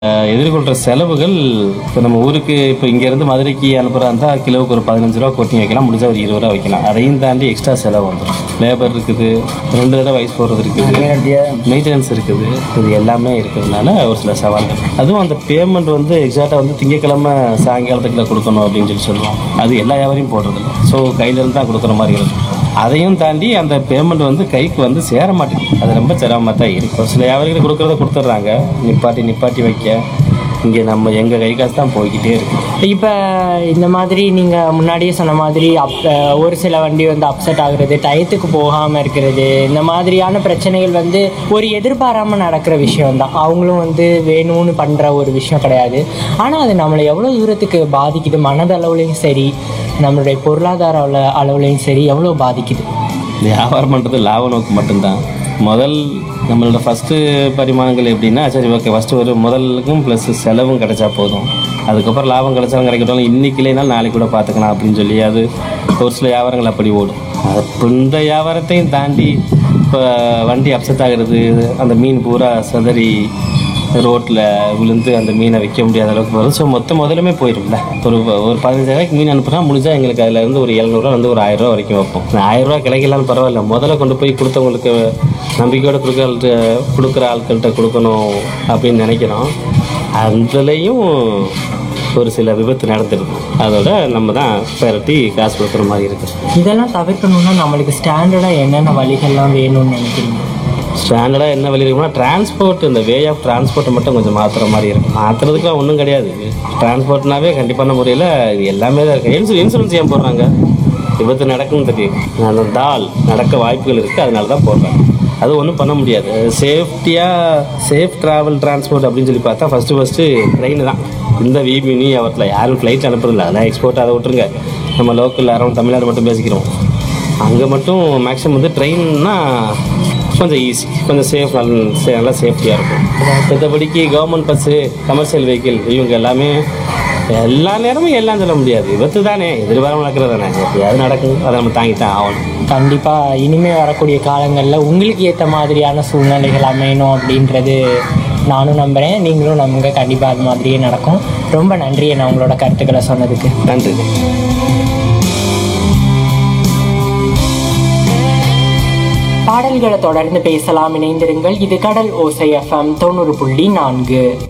அஹ், எதிர்கொள்கிற செலவுகள் இப்போ நம்ம ஊருக்கு இப்போ இங்கேருந்து மதுரைக்கு அனுப்புகிறா இருந்தால் கிலோவுக்கு ஒரு பதினஞ்சு ரூபா கொட்டி வைக்கலாம் முடிஞ்சா ஒரு இருபது ரூபா வைக்கலாம் அதையும் தாண்டி எக்ஸ்ட்ரா செலவு வந்துடும் லேபர் இருக்குது ரெண்டு தடவை வயசு போகிறது இருக்குது மெயின்டெனன்ஸ் இருக்குது இது எல்லாமே இருக்கிறதுனால ஒரு சில சவால்கள் அதுவும் அந்த பேமெண்ட் வந்து எக்ஸாக்டாக வந்து திங்கக்கிழமை சாயங்காலத்துக்குள்ள கொடுக்கணும் அப்படின்னு சொல்லி சொல்லுவோம் அது எல்லா வியாபாரியும் போடுறதில்ல ஸோ கையிலேருந்து தான் கொடுக்குற மாதிரி இருக்கும் அதையும் தாண்டி அந்த பேமெண்ட் வந்து கைக்கு வந்து சேர மாட்டேங்குது அது ரொம்ப சிரமமாக தான் இருக்கும் சில வியாபாரிகள் கொடுக்குறத கொடுத்துட்றாங்க நிப்பாட்டி நிப்பாட்டி வைக்க இங்கே நம்ம எங்கள் கை காசு தான் போய்கிட்டே இருக்கு இப்போ இந்த மாதிரி நீங்கள் முன்னாடியே சொன்ன மாதிரி அப் ஒரு சில வண்டி வந்து அப்செட் ஆகுறது டயத்துக்கு போகாமல் இருக்கிறது இந்த மாதிரியான பிரச்சனைகள் வந்து ஒரு எதிர்பாராமல் நடக்கிற விஷயம் தான் அவங்களும் வந்து வேணும்னு பண்ணுற ஒரு விஷயம் கிடையாது ஆனால் அது நம்மளை எவ்வளோ தூரத்துக்கு பாதிக்குது மனதளவுலையும் சரி நம்மளுடைய பொருளாதார அள- அளவுலையும் சரி எவ்வளோ பாதிக்குது வியாபாரம் பண்ணுறது லாப நோக்கு மட்டும்தான் முதல் நம்மளோட ஃபஸ்ட்டு பரிமாணங்கள் எப்படின்னா சரி ஓகே ஃபஸ்ட்டு ஒரு முதலுக்கும் ப்ளஸ் செலவும் கிடைச்சா போதும் அதுக்கப்புறம் லாபம் கிடைச்சாலும் கிடைக்கட்டும் இன்னைக்கு இல்லைனாலும் நாளைக்கு கூட பார்த்துக்கலாம் அப்படின்னு சொல்லி அது ஒரு சில வியாபாரங்கள் அப்படி ஓடும் அது இந்த வியாபாரத்தையும் தாண்டி இப்போ வண்டி அப்செட் ஆகிறது அந்த மீன் பூரா சிதறி ரோட்டில் விழுந்து அந்த மீனை விற்க முடியாத அளவுக்கு வரும் ஸோ மொத்த முதலுமே போயிரும்ல ஒரு ஒரு பதினஞ்சாயிரூவாய்க்கு மீன் அனுப்புனா முடிஞ்சா எங்களுக்கு அதில் இருந்து ஒரு எழுநூறுவா வந்து ஒரு ஆயிரம் ரூபா வரைக்கும் வைப்போம் அந்த ஆயிரம் ரூபா கிடைக்கலான்னு பரவாயில்ல முதல்ல கொண்டு போய் கொடுத்தவங்களுக்கு நம்பிக்கையோட கொடுக்க கொடுக்குற ஆட்கள்கிட்ட கொடுக்கணும் அப்படின்னு நினைக்கிறோம் அதுலேயும் ஒரு சில விபத்து நடந்துருது அதோட நம்ம தான் பெரட்டி காசு கொடுக்குற மாதிரி இருக்குது இதெல்லாம் தவிர்க்கணும்னா நம்மளுக்கு ஸ்டாண்டர்டாக என்னென்ன வழிகள்லாம் வேணும்னு நினைக்கிறீங்க ஸ்டாண்டர்டாக என்ன வழி இருக்குன்னா டிரான்ஸ்போர்ட் இந்த வே ஆஃப் டிரான்ஸ்போர்ட்டை மட்டும் கொஞ்சம் மாற்றுற மாதிரி இருக்கும் மாற்றுறதுக்குலாம் ஒன்றும் கிடையாது டிரான்ஸ்போர்ட்னாவே கண்டிப்பான முறையில் இது எல்லாமே தான் இருக்குது இன்சூ இன்சூரன்ஸ் ஏன் போடுறாங்க விபத்து நடக்கும்னு தெரியும் அந்த தால் நடக்க வாய்ப்புகள் இருக்குது அதனால தான் போடுறாங்க அது ஒன்றும் பண்ண முடியாது சேஃப்டியாக சேஃப் ட்ராவல் டிரான்ஸ்போர்ட் அப்படின்னு சொல்லி பார்த்தா ஃபஸ்ட்டு ஃபஸ்ட்டு ட்ரெயின் தான் இந்த விபினி அவத்தில் யாரும் ஃப்ளைட் அனுப்புறதில்ல அதெல்லாம் எக்ஸ்போர்ட் அதை விட்டுருங்க நம்ம லோக்கல் அரௌண்ட் தமிழ்நாடு மட்டும் பேசிக்கிறோம் அங்கே மட்டும் மேக்ஸிமம் வந்து ட்ரெயின்னா கொஞ்சம் ஈஸி கொஞ்சம் சேஃப் நல்ல நல்லா சேஃப்டியாக இருக்கும் மற்றபடிக்கு கவர்மெண்ட் பஸ்ஸு கமர்ஷியல் வெஹிக்கிள் இவங்க எல்லாமே எல்லா நேரமும் எல்லாம் சொல்ல முடியாது விபத்து தானே எதிர்பாராம நடக்கிறது தானே எப்படியாவது நடக்கும் அதை நம்ம தாங்கி தான் ஆகணும் கண்டிப்பாக இனிமேல் வரக்கூடிய காலங்களில் உங்களுக்கு ஏற்ற மாதிரியான சூழ்நிலைகள் அமையணும் அப்படின்றது நானும் நம்புகிறேன் நீங்களும் நம்புங்க கண்டிப்பாக அது மாதிரியே நடக்கும் ரொம்ப நன்றி நான் உங்களோட கருத்துக்களை சொன்னதுக்கு நன்றி பாடல்களை தொடர்ந்து பேசலாம் இணைந்திருங்கள் இது கடல் ஓசை எஃப்எம் தொண்ணூறு புள்ளி நான்கு